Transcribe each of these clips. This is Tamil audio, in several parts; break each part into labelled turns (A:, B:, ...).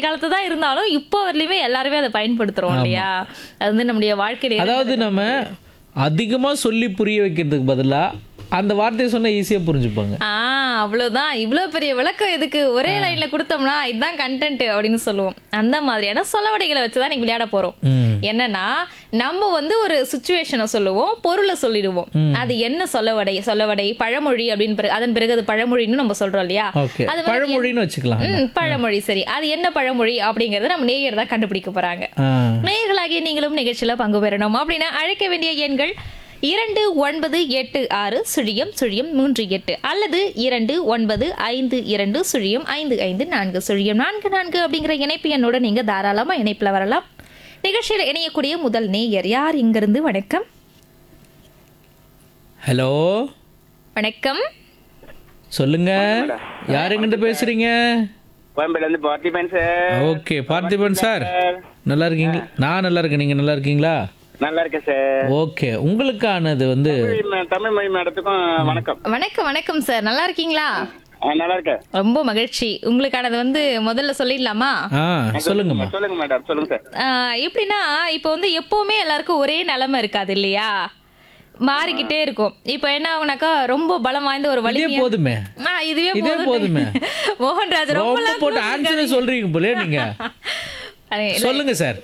A: காலத்து தான் இருந்தாலும் இப்போ வரலையுமே எல்லாருமே அதை பயன்படுத்துறோம் இல்லையா அது வந்து நம்முடைய வாழ்க்கையில
B: அதாவது நம்ம அதிகமா சொல்லி புரிய வைக்கிறதுக்கு பதிலா அந்த வார்த்தையை சொன்னா ஈஸியா புரிஞ்சுப்பாங்க
A: ஆ அவ்வளவுதான் இவ்வளவு பெரிய விளக்கம் எதுக்கு ஒரே லைன்ல கொடுத்தோம்னா இதுதான் கண்டென்ட் அப்படின்னு சொல்லுவோம் அந்த மாதிரியான சொலவடைகளை வச்சுதான் நீங்க விளையாட போறோம்
B: ம்.
A: என்னன்னா நம்ம வந்து ஒரு சுச்சுவேஷனை சொல்லுவோம் பொருளை சொல்லிடுவோம் அது என்ன சொல்லவடை சொல்லவடை பழமொழி அப்படின்னு பிறகு அதன் பிறகு அது பழமொழின்னு நம்ம சொல்றோம் இல்லையா
B: ஓகே
A: அது வந்து
B: பழமொழின்னு வச்சுக்கலாம்
A: ம், பழமொழி சரி அது என்ன பழமொழி அப்படிங்கறத நம்ம நேயர் தான் கண்டுபிடிக்க போறாங்க
B: ஆ,
A: நேயர்களாகிய நீங்களும் நிகழ்ச்சியில பங்கு பெறணும் அப்படின்னா அழைக்க வேண்டிய எண்கள் இரண்டு ஒன்பது எட்டு ஆறு சுழியம் சுழியம் மூன்று எட்டு அல்லது இரண்டு ஒன்பது ஐந்து இரண்டு சுழியம் ஐந்து ஐந்து நான்கு சுழியம் நான்கு நான்கு அப்படிங்கிற இணைப்பு எண்ணோட நீங்க தாராளமா இணைப்புல வரலாம் நிகழ்ச்சியில் இணையக்கூடிய முதல் நேயர் யார் இங்கிருந்து வணக்கம்
B: ஹலோ
A: வணக்கம்
B: சொல்லுங்க யாருங்கிட்ட பேசுறீங்க
C: கோயம்பேடுல இருந்து Parthiban sir
B: okay Parthiban sir நல்லா இருக்கீங்களா நான் நல்லா இருக்கேன் நீங்க நல்லா இருக்கீங்களா
C: நல்லா இருக்கேன் சார்
B: ஓகே உங்களுக்கானது வந்து
C: தமிழ் ம- தமிழ் மொழி மேடத்துக்கும் வணக்கம்
A: வணக்கம் வணக்கம் சார் நல்லா இருக்கீங்களா
C: ஆ, நல்லா இருக்கேன்
A: ரொம்ப மகிழ்ச்சி உங்களுக்கானது வந்து முதல்ல சொல்லிடலாமா
B: ஆ சொல்லுங்கம்மா
C: சொல்லுங்க மேடம் சொல்லுங்க சார்
A: ஆஹ் எப்படின்னா இப்போ வந்து எப்பவுமே எல்லாருக்கும் ஒரே நிலைமை இருக்காது இல்லையா மாறிக்கிட்டே இருக்கும் இப்போ என்ன ஆகுனாக்கா ரொம்ப பலம் வாய்ந்த ஒரு வலி
B: இதே போதுமே
A: இதுவே
B: இதே
A: போதுமே
B: போதுமே.
A: மோகன்ராஜ் ரொம்ப
B: ரொம்ப போட்டு ஆன்சரே சொல்றீங்க போல நீங்க சொல்லுங்க சார்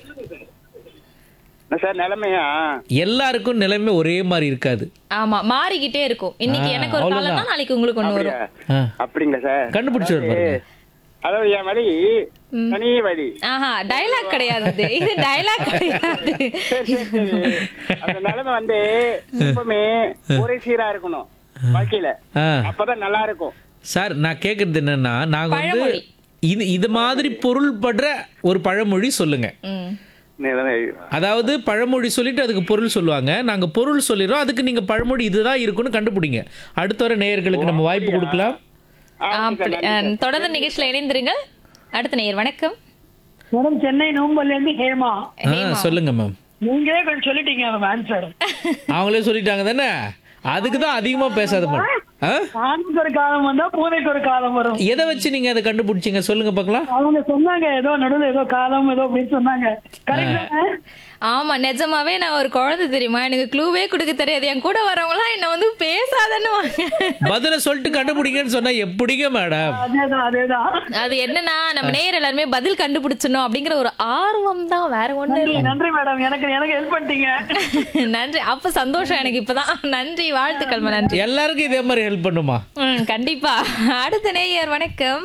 C: என்ன சார் நிலைமையா
B: எல்லாருக்கும் நிலைமை ஒரே மாதிரி இருக்காது
A: ஆமா மாறிக்கிட்டே இருக்கும் இன்னைக்கு
B: ஆ,
A: எனக்கு ஒரு காலம் தான் நாளைக்கு உங்களுக்கு ஒண்ணு வரும்
B: ஆ,
C: அப்படிங்களா சார்
B: கண்டுபிடிச்சு பாருங்க
C: அதாவது என் வழி தனி வழி
A: ஆஹா டயலாக் கிடையாது இது. இது டயலாக் கிடையாது
C: சரி, சரி, சரி. அந்த நிலைமை வந்து எப்பவுமே ஒரே சீரா இருக்கணும் வாழ்க்கையில
B: ஆ
C: அப்பதான் நல்லா இருக்கும்
B: சார் நான் கேக்குறது என்னன்னா நாங்க வந்து
A: பழமொழி.
B: இது இது மாதிரி பொருள் படுற ஒரு பழமொழி சொல்லுங்க
A: ம்.
C: நிலைமை.
B: அதாவது பழமொழி சொல்லிட்டு அதுக்கு பொருள் சொல்லுவாங்க நாங்க பொருள் சொல்லிடுறோம் அதுக்கு நீங்க பழமொழி இதுதான் இருக்குன்னு கண்டுபிடிங்க அடுத்த வர நேயர்களுக்கு நம்ம வாய்ப்பு கொடுக்கலாம்
C: ஆ,
A: அப்படி அஹ், தொடர்ந்து நிகழ்ச்சியில இணைந்திருங்கள் அடுத்த நேயர் வணக்கம்
D: மேடம் சென்னை நோம்பல்ல இருந்து ஹேமா
B: ஆ, சொல்லுங்க மேம்
D: நீங்களே கொஞ்சம் சொல்லிட்டீங்க ஆன்சர்
B: அவங்களே சொல்லிட்டாங்க தானே அதுக்கு தான் அதிகமா பேசாத மேடம் ஆ?
D: ஆணுக்கு ஒரு காலம் வந்தா பூனைக்கு ஒரு காலம் வரும்
B: எதை வச்சு நீங்க அதை கண்டுபிடிச்சீங்க சொல்லுங்க பார்க்கலாம்
D: அவங்க சொன்னாங்க ஏதோ நடுவுல ஏதோ காலம் ஏதோ அப்படின்னு சொன்னாங்க கரெக்ட்
A: ஆமா நிஜமாவே நான் ஒரு குழந்தை தெரியுமா எனக்கு க்ளூவே கொடுக்க தெரியாது என் கூட வரவங்களாம் என்ன வந்து பேசாதன்னு
B: பதில சொல்லிட்டு கண்டுபிடிங்கன்னு சொன்னா எப்படிங்க மேடம்
D: அதேதான் அதேதான்
A: அது என்னன்னா நம்ம நேயர் எல்லாருமே பதில் கண்டுபிடிச்சணும் அப்படிங்கிற ஒரு ஆர்வம் தான் வேற ஒண்ணு
D: நன்றி நன்றி மேடம் எனக்கு எனக்கு ஹெல்ப் பண்ணிட்டீங்க
A: நன்றி அப்ப சந்தோஷம் எனக்கு இப்பதான் நன்றி வாழ்த்துக்கள் மா, நன்றி
B: எல்லாருக்கும் இதே மாதிரி ஹெல்ப் பண்ணுமா
A: ம், கண்டிப்பா அடுத்த நேயர் வணக்கம்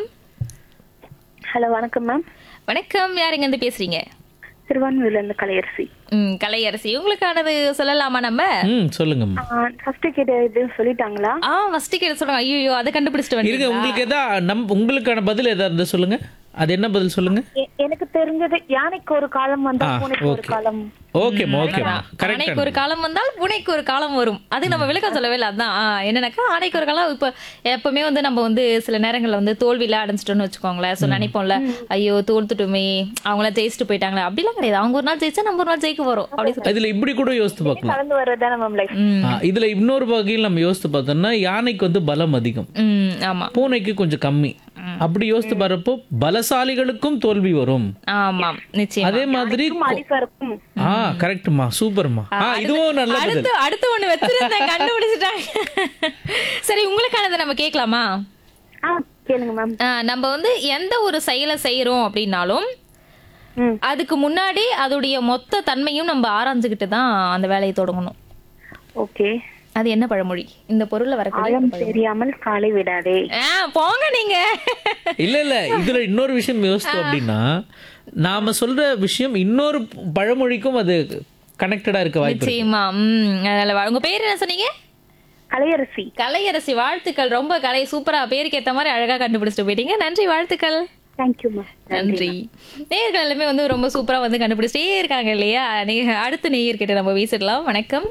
E: ஹலோ வணக்கம் மேம்
A: வணக்கம் யாருங்க இருந்து பேசுறீங்க
E: திருவான்மையூர்ல இருந்து கலையரசி
A: ம் கலையரசி உங்களுக்கானது சொல்லலாமா நம்ம
B: ம் சொல்லுங்கம்மா
E: ஃபர்ஸ்ட் கேட்ட இது சொல்லிட்டாங்களா
A: ஆ ஃபர்ஸ்ட் கேட்டு சொல்லுங்க ஐயோ அதை கண்டுபிடிச்சிட்டு
B: இருங்க
A: வந்து
B: உங்களுக்கு எதா நம் உங்களுக்கான பதில் எதா இருந்தா சொல்லுங்க அது என்ன பதில் சொல்லுங்க
E: எ- எனக்கு தெரிஞ்சது யானைக்கு ஒரு காலம் வந்தா
B: ஆ,
E: பூனைக்கு ஒரு
B: okay.
E: காலம்
B: ஓகேம்மா ஓகேம்மா
A: ஆனைக்கு
B: கரெக்ட்
A: ஒரு காலம் வந்தால் பூனைக்கு ஒரு காலம் வரும் அது நம்ம விளக்கம் சொல்லவே இல்லை அதான் ஆ, என்னன்னாக்கா ஆனைக்கு ஒரு காலம் இப்போ எப்பவுமே வந்து நம்ம வந்து சில நேரங்கள்ல வந்து தோல்வியில அடைஞ்சிட்டோம்னு வச்சுக்கோங்களேன் ஸோ நினைப்போம்ல ஐயோ தோல்த்துட்டுமே அவங்களாம் ஜெயிச்சுட்டு போயிட்டாங்களே அப்படிலாம் கிடையாது அவங்க ஒரு நாள் ஜெயிச்சா நம்ம ஒரு நாள் ஜெயிக்க வரும் அப்படி சொல்லி
B: இதுல இப்படி கூட யோசித்து பார்க்கலாம்
E: கலந்து வர்றதுதானே மேம் லைஃப்
A: ம்,
B: ஆ, இதுல இன்னொரு வகையில் நம்ம யோசித்து பார்த்தோம்னா யானைக்கு வந்து பலம் அதிகம்
A: ம், ஆமா
B: பூனைக்கு கொஞ்சம் கம்மி அப்படி யோசித்து பாருப்போ பலசாலிகளுக்கும் தோல்வி வரும்
A: ஆமாம் நிச்சயம்
B: அதே மாதிரி
E: அடிசா இருக்கும்
B: ஆ கரெக்ட்மா சூப்பர்மா ஆ இதுவும் நல்ல பதில்
A: அடுத்து அடுத்து ஒண்ணு வச்சிருந்தேன் கண்டுபிடிச்சிட்டாங்க சரி உங்களுக்கானதை நம்ம கேட்கலாமா
E: ஆ கேளுங்க மேம்
A: ஆ, நம்ம வந்து எந்த ஒரு செயலை செய்யறோம் அப்படின்னாலும்
E: ம்
A: அதுக்கு முன்னாடி அதோடைய மொத்த தன்மையும் நம்ம ஆராய்ஞ்சுக்கிட்டு தான் அந்த வேலையை தொடங்கணும்
E: ஓகே
A: அது என்ன பழமொழி இந்த பொருள்ல வரக்கூடிய
E: ஆழம் தெரியாமல் காலை விடாதே
A: ஆ, போங்க நீங்க
B: இல்ல இல்ல இதுல இன்னொரு விஷயம் யோசித்தோம் அப்படின்னா நாம சொல்ற விஷயம் இன்னொரு பழமொழிக்கும் அது கனெக்டடா இருக்க வாய்ப்பு இருக்கு.
A: நிச்சயமா ம் அதனால வா- உங்க பேர் என்ன சொன்னீங்க
E: கலையரசி
A: கலையரசி வாழ்த்துக்கள் ரொம்ப கலை சூப்பரா பேருக்கு ஏத்த மாதிரி அழகா கண்டுபிடிச்சிட்டு போயிட்டீங்க நன்றி வாழ்த்துக்கள்
E: தேங்க்யூ மேம்
A: நன்றி நேயர்கள் எல்லாமே வந்து ரொம்ப சூப்பரா வந்து கண்டுபிடிச்சிட்டே இருக்காங்க இல்லையா நீங்க அடுத்த நேயர்கிட்ட நம்ம பேசிடலாம் வணக்கம்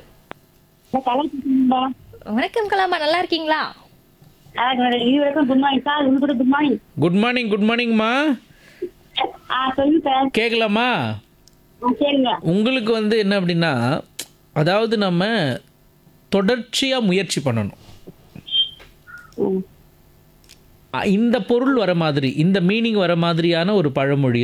A: வணக்கம் கலாமா நல்லா இருக்கீங்களா
D: இது வரைக்கும் குட் மார்னிங் சார் இது கூட good morning
B: good morning good மார்னிங்மா
D: ஆ சொல்லுங்க சார்
B: கேட்கலாமா
D: ஆ கேளுங்க
B: உங்களுக்கு வந்து என்ன அப்படின்னா அதாவது நம்ம தொடர்ச்சியா முயற்சி பண்ணணும்
D: ம்
B: அ, இந்த பொருள் வர மாதிரி இந்த மீனிங் வர மாதிரியான ஒரு பழமொழி